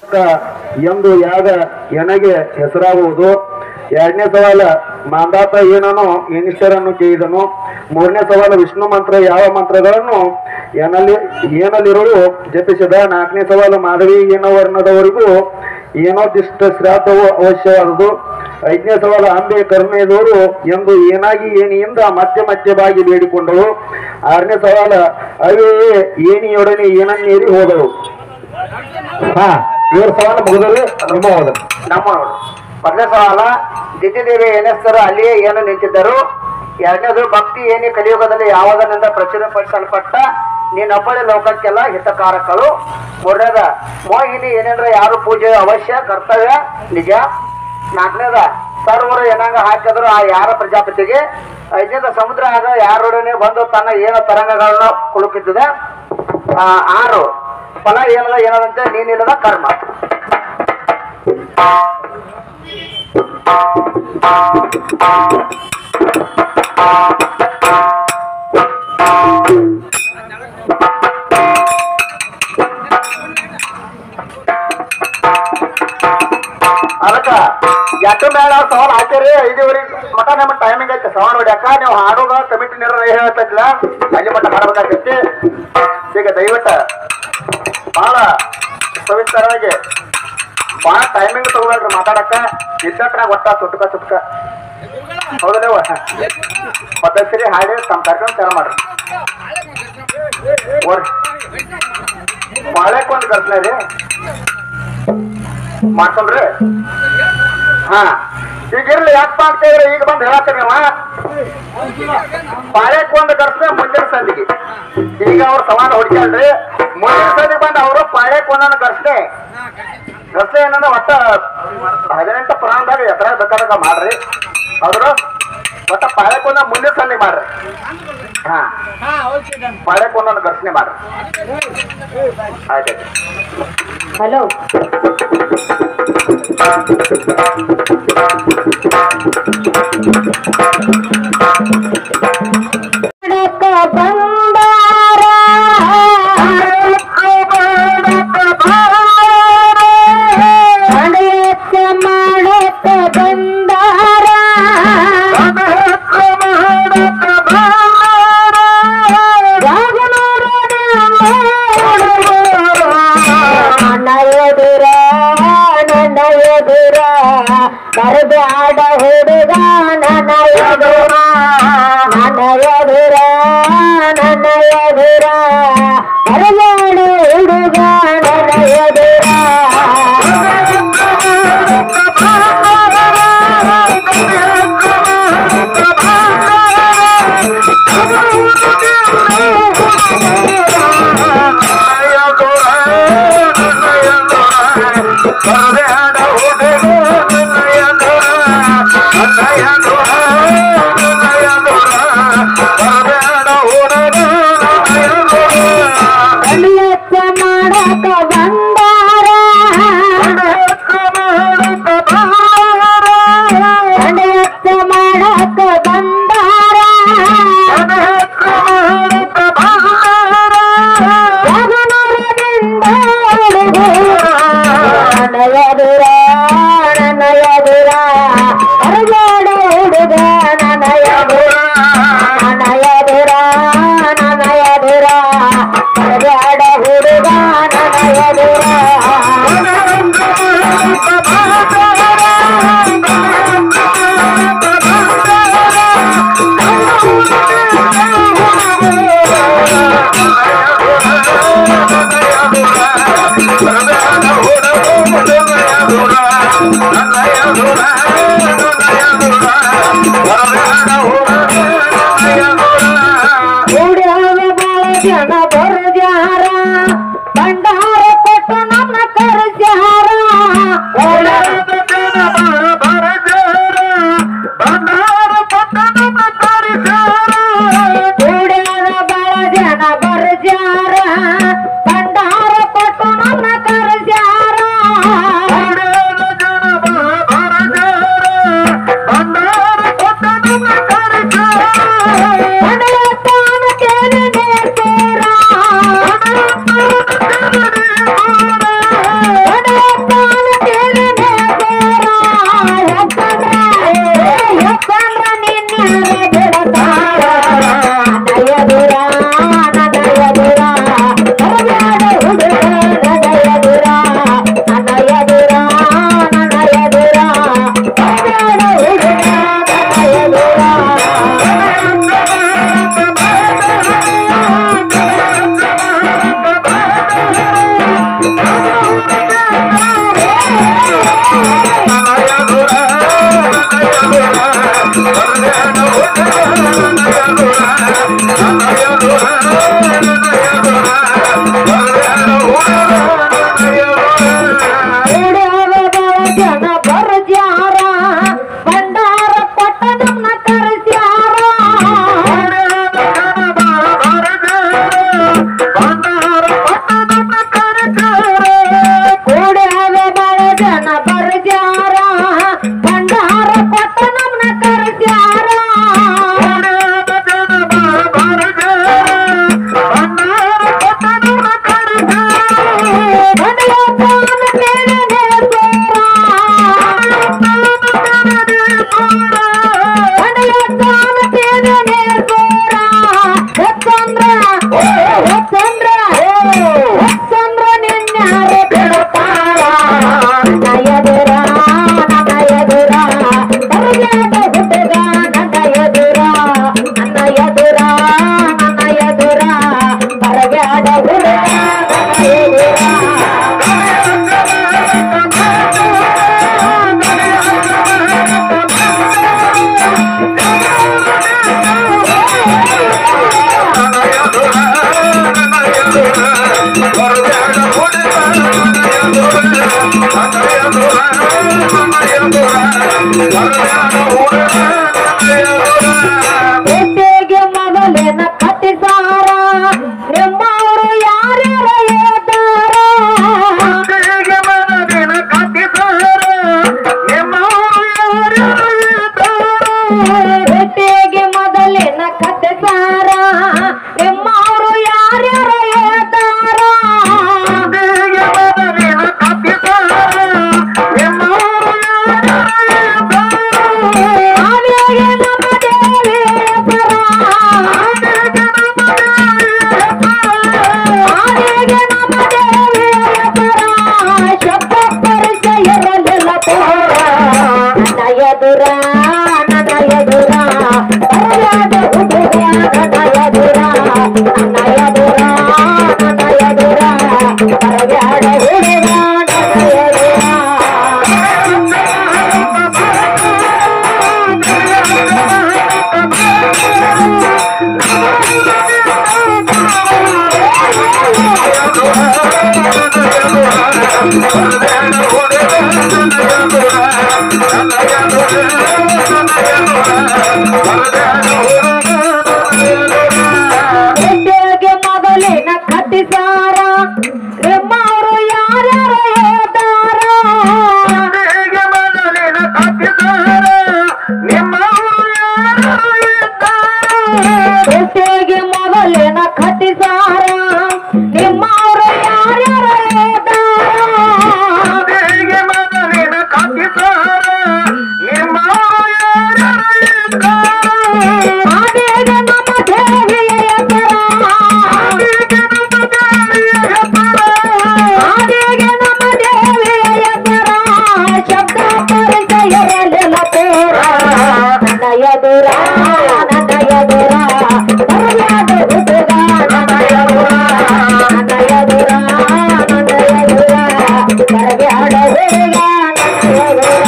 ಎಂದು ಯಾಗ ಎನಗೆ ಹೆಸರಾಗುವುದು ಎರಡನೇ ಸವಾಲ ಮಾಂದಾತ ಏನನು ಎನಿಷರನ್ನು ಕೇಳಿದನು ಮೂರನೇ ಸವಾಲು ವಿಷ್ಣು ಮಂತ್ರ ಯಾವ ಮಂತ್ರಗಳನ್ನು ಏನಲ್ಲಿ ಏನಲ್ಲಿರುಳು ಜಪಿಸಿದ ನಾಲ್ಕನೇ ಸವಾಲು ಮಾಧವಿ ಏನೋ ವರ್ಣದವರೆಗೂ ಏನೋ ದಿಷ್ಟ ಶ್ರಾದ್ದವು ಅವಶ್ಯವಾದುದು ಐದನೇ ಸವಾಲು ಅಂಬೆ ಕರುಣೆಯದವರು ಎಂದು ಏನಾಗಿ ಏನಿಯಿಂದ ಮತ್ತೆ ಮತ್ತೆ ಬಾಗಿ ಬೇಡಿಕೊಂಡಳು ಆರನೇ ಸವಾಲ ಅವೇ ಏನಿಯೊಡನೆ ಏನನ್ನೇರಿ ಹೋದಳು ಹಾ ಇವ್ರ ಸವಾಲು ಮುಗಿದಲ್ಲಿ ನಿಮ್ಮ ಹೋದರು ನಮ್ಮ ಮೊದಲನೇ ಸವಾಲ ದಿತಿದೇವಿ ಏನೆಸ್ತರು ಅಲ್ಲಿಯೇ ಏನು ನಿಂತಿದ್ದರು ಎರಡನೇದು ಭಕ್ತಿ ಏನಿ ಕಲಿಯುಗದಲ್ಲಿ ಯಾವುದರಿಂದ ಪ್ರಚುರಪಡಿಸಲ್ಪಟ್ಟ ನೀನೊಬ್ಬಳೆ ಲೋಕಕ್ಕೆಲ್ಲ ಹಿತಕಾರಕಗಳು ಮೂರನೇದ ಮೋಹಿನಿ ಏನೆಂದ್ರೆ ಯಾರು ಪೂಜೆ ಅವಶ್ಯ ಕರ್ತವ್ಯ ನಿಜ ನಾಲ್ಕನೇದ ಸರ್ವರು ಏನಾಗ ಹಾಕಿದ್ರು ಆ ಯಾರ ಪ್ರಜಾಪತಿಗೆ ಐದನೇದ ಸಮುದ್ರ ಆಗ ಯಾರೊಡನೆ ಬಂದು ತನ್ನ ಏನು ತರಂಗಗಳನ್ನ ಕುಳುಕಿದ್ದಿದೆ ಆ, ಆರು ಫಲ ಏನದ ಏನದಂತೆ ನೀನಿಲ್ಲದ ಕರ್ಮ ಅದಕ್ಕ ಎಟ್ಟು ಮೇಳ ಸವಾಲ್ ಹಾಕ್ಯಾರಿ ಐದುವರೆ ಮಟ ನಮ್ಮ ಟೈಮಿಂಗ್ ಐತೆ ಸವಾಲ್ ಹೊಡ್ಯಾಕ ನೀವು ಹಾಡೋದ ಕಮಿಟಿ ನಿರ್ಣಯ ಹೇಳ್ತಿಲ್ಲ ಅಲ್ಲಿ ಮಟ್ಟ ಹಾಡ್ಬೇಕಾಗೈತಿ ಈಗ ದಯವಿಟ್ಟು ಬಹಳ ಸವಿಸ್ತರವಾಗಿ ಬಹಳ ಟೈಮಿಂಗ್ ತಗೋಬೇಡ್ರಿ ಮಾತಾಡಕ್ಕ ಇದ್ದಟ್ರಾಗ ಒಟ್ಟ ಸುಟ್ಕ ಸುಟ್ಕ ಹೌದಲ್ಲವ ಮತ್ತೆ ಸರಿ ಹಾಡಿ ತಮ್ಮ ಕಾರ್ಯಕ್ರಮ ಚಾಲ ಮಾಡ್ರಿ ಬಾಳೆಕ್ ಒಂದು ಕರ್ಸಲ ರೀ ಮಾಡ್ಕೊಂಡ್ರಿ ಹಾ ಈಗ ಇರ್ಲಿ ಯಾಕಪ್ಪ ಅಂತ ಹೇಳಿದ್ರೆ ಈಗ ಬಂದು ಹೇಳತ್ತೀರಿ ನೀವು ಬಾಳೆಕ್ ಒಂದು ಕರ್ಸನೆ ಮುಂದಿನ ಸಂದಿಗೆ ಈಗ ಅವ್ರು ಸವಾಲು ಹೊಡಿಕಲ್ರಿ ಮುಂದಿನ ಸಂದಿಗೆ ಬಂದು ಅವರು ಪಾಳ್ಯಕ್ ಒಂದೊಂದು ಕರ್ಸನೆ ಕರ್ಸೆ ಏನಂದ್ರೆ ಒಟ್ಟ ಹದಿನೆಂಟು ಪ್ರಾಣದಾಗ ಎತ್ತರ ಬೇಕಾದಾಗ ಮಾಡ್ರಿ ಹೌದ್ರು ಒಟ್ಟ ಪಾಳ್ಯಕ್ ಒಂದ ಮುಂದಿನ ಸಂದಿಗೆ ಮಾಡ್ರಿ ಹಾ ಪಾಳ್ಯಕ್ ಒಂದೊಂದು ಕರ್ಸನೆ ಮಾಡ್ರಿ ಆಯ್ತು ಹಲೋ ಬಂದಾರ ಅಡೆಯತ್ತ ಮಾಡತ್ತ ಬಂದಾರ ನನ್ನ ಎದುರ ನನ್ನ ಎದುರ ಬರಬ್ಯಾಡ ಹುಡುಗ ನನ್ನ ಎದುರ ನನ್ನ ಎದುರ ನನ್ನ ಎದುರ ಬರಬ್ಯಾಡ ಹುಡುಗ ನನ್ನ ಎದುರ ಕಲಿಯತ್ತ ಮಾಡಕ ಬಂದಾರ ಕಲಿಯತ್ತ ಮಾಡಕ ಬಂದಾರ ಜಗನರದಿಂದ ನನ್ನ ಎದುರ ನನ್ನ ಎದುರ ಹೊರಗಾಡ ಹುಡುಗ ನನ್ನ ಎದುರ ನನ್ನ ಎದುರ ನನ್ನ ಎದುರ ಹೊರಗಾಡ ಹುಡುಗ ನನ್ನ ಎದುರ ಕೂಡ್ಯಾವ ಬಾಳ ಜನ ಬರಜಾರ ಭಂಡಾರ ಕೊಟ್ಟು ನನ್ನ ಕರಜಾರ ಕೂಡ್ಯಾವ ಬಾಳ ಜನ ಬರಜಾರ ಭಂಡಾರ ಕೊಟ್ಟು ನನ್ನ ಕರಜಾರ ಮನೆಯತ್ತಾನ ಕೇಳಿ ನೇರ್ತೀರ ಮನೆಯತ್ತಾನ ಹುಟ್ಟಿಗೆ ಮೊದಲಿನ ಕಟ್ಟಿಸಾರ ನಿಮ್ಮವರು ಯಾರ್ಯಾರು ಹೇಳ್ತಾರ ಹುಟ್ಟಿಗೆ ಮೊದಲಿನ ಕಟ್ಟಿಸಾರ ನಿಮ್ಮವರು ಯಾರ್ಯಾರು ಹೇಳ್ತಾರ ಆದಿಗೆ ನಮ್ಮ ದೇವಿಯ ಎತ್ತರ ಆದಿಗೆ ನಮ್ಮ ದೇವಿಯ ಎತ್ತರ ಶಬ್ದ ಪರಿಚಯ ಇರಲಿಲ್ಲ ತೇರ ನನ್ನ ಎದುರ ನನ್ನ ಎದುರ ಬರಲಾದ ಹುಡುಗ ನನ್ನ ಎದುರ ನನ್ನ ಎದುರ ನನ್ನ ಎದುರ ಬರಬ್ಯಾಡ ಹುಡುಗ ನನ್ನ ಎದುರ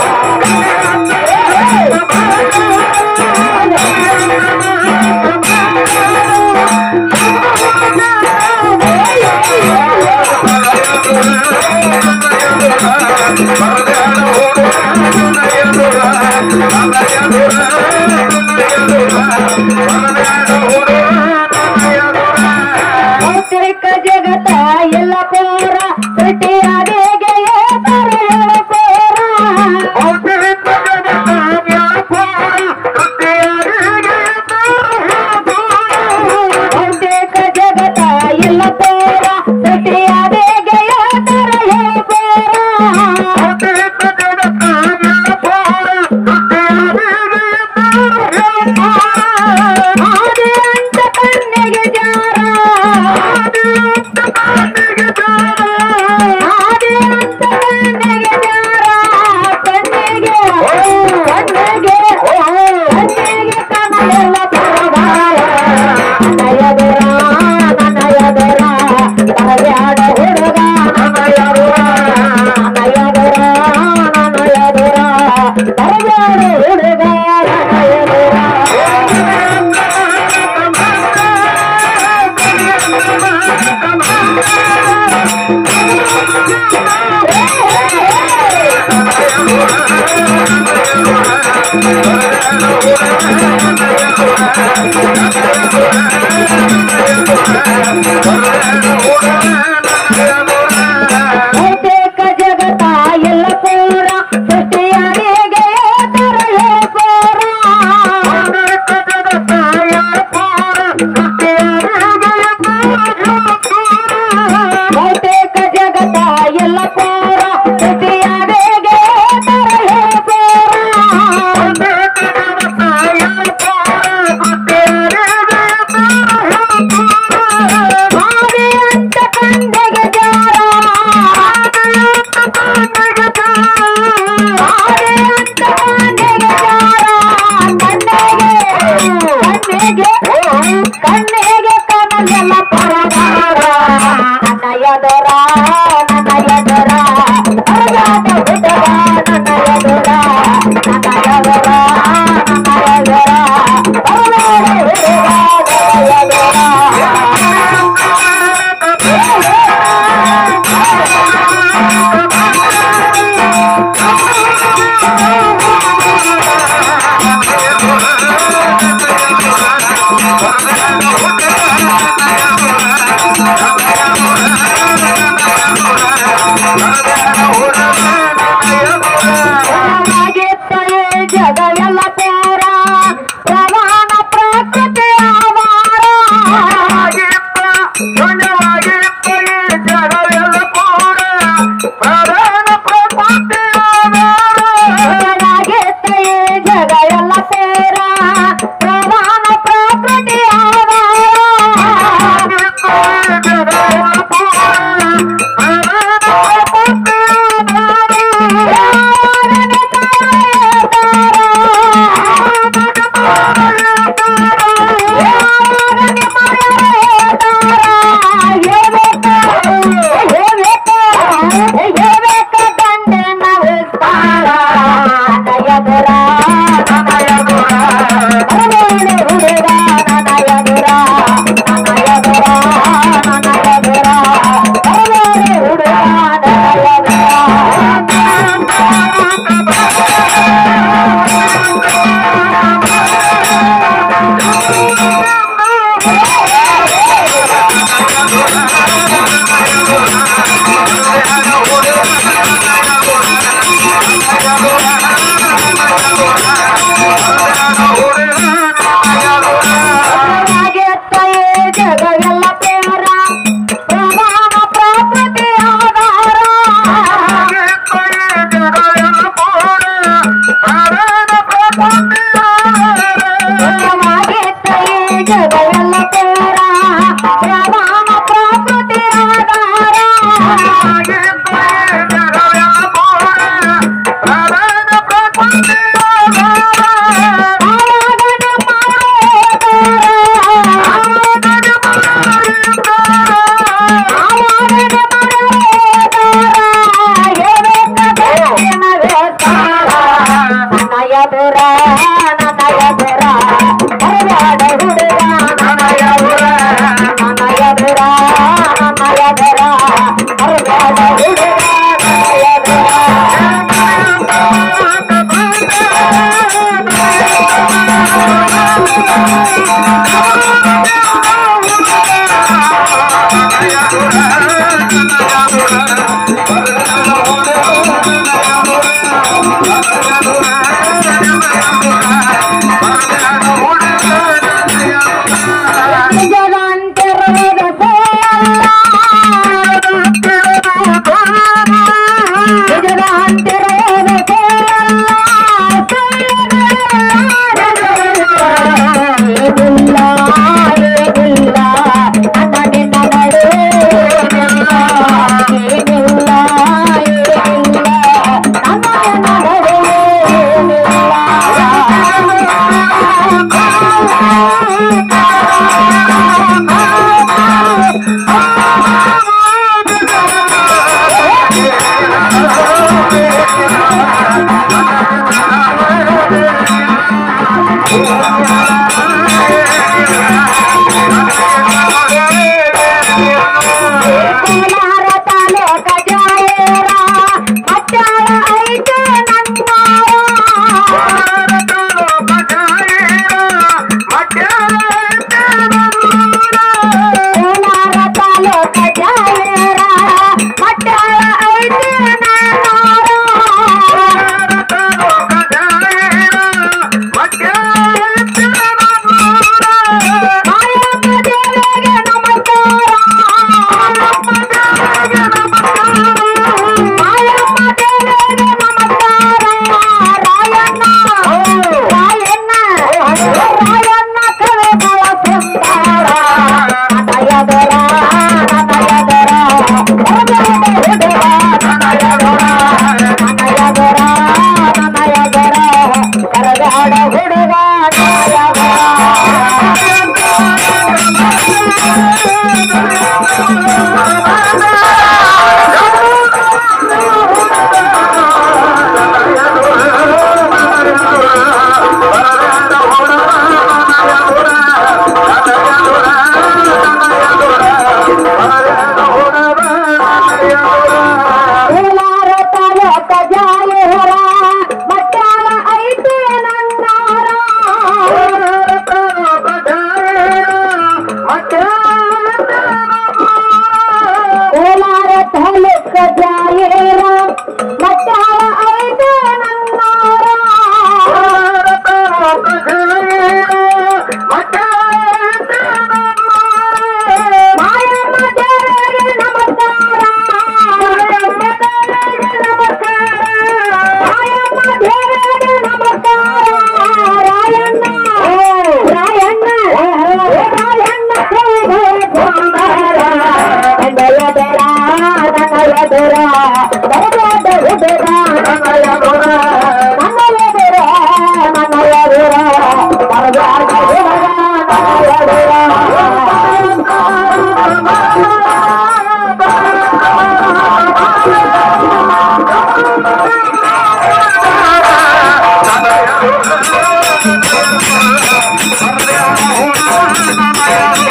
ಭೌತಿಕ ಜಗತ್ತ ಎಲ್ಲ ಪೋರ ಸೃಷ್ಟಿಯಾದೇಗೆ ತರ ಪೋರ ಭೌತಿಕ ಜಗತ್ತ ಎಲ್ಲ ಪೋರ ಸೃಷ್ಟಿಯಾದೇಗೆ ತರ ಪೋರ ಆದಿ ಅಂತ ಕಣ್ಣಿಗೆ ಜಾರ ಆದಿ ಅಂತ ಕಣ್ಣಿಗೆ ಜಾರ ಕಣ್ಣಿಗೆ ಕಣ್ಣಿಗೆ ಕಣ್ಣಿಗೆ ಕಾಣಲೆಲ್ಲ ಪರವಾರ ನನ್ನ ಎದುರ ನನ್ನ ಎದುರ ಬರಬ್ಯಾಡ ಹುಡುಗ ನನ್ನ ಎದುರ ನನ್ನ ಎದುರ ನನ್ನ ಎದುರ ಬರಬ್ಯಾಡ ಹುಡುಗ ನನ್ನ ಎದುರ ಬಹುತೇಕ ಜಗತ್ತ ಎಲ್ಲ ಪೂರ ಸೃಷ್ಟಿಯಾರಿಗೆ ತರ ಪೂರ ಬಹುತೇಕ ಜಗತ್ತ ಎಲ್ಲ ಪೂರ ಸೃಷ್ಟಿ ಜಗವೆಲ್ಲ ಪ್ರೇರ ಪ್ರಮಾಣ ಪ್ರಕೃತಿ ಆಧಾರ ಜಗವೆಲ್ಲ ಪ್ರೇರ ಪ್ರಮಾಣ ಪ್ರಕೃತಿ ಆಧಾರ ಆರಾಧನೆ ¡Vamos!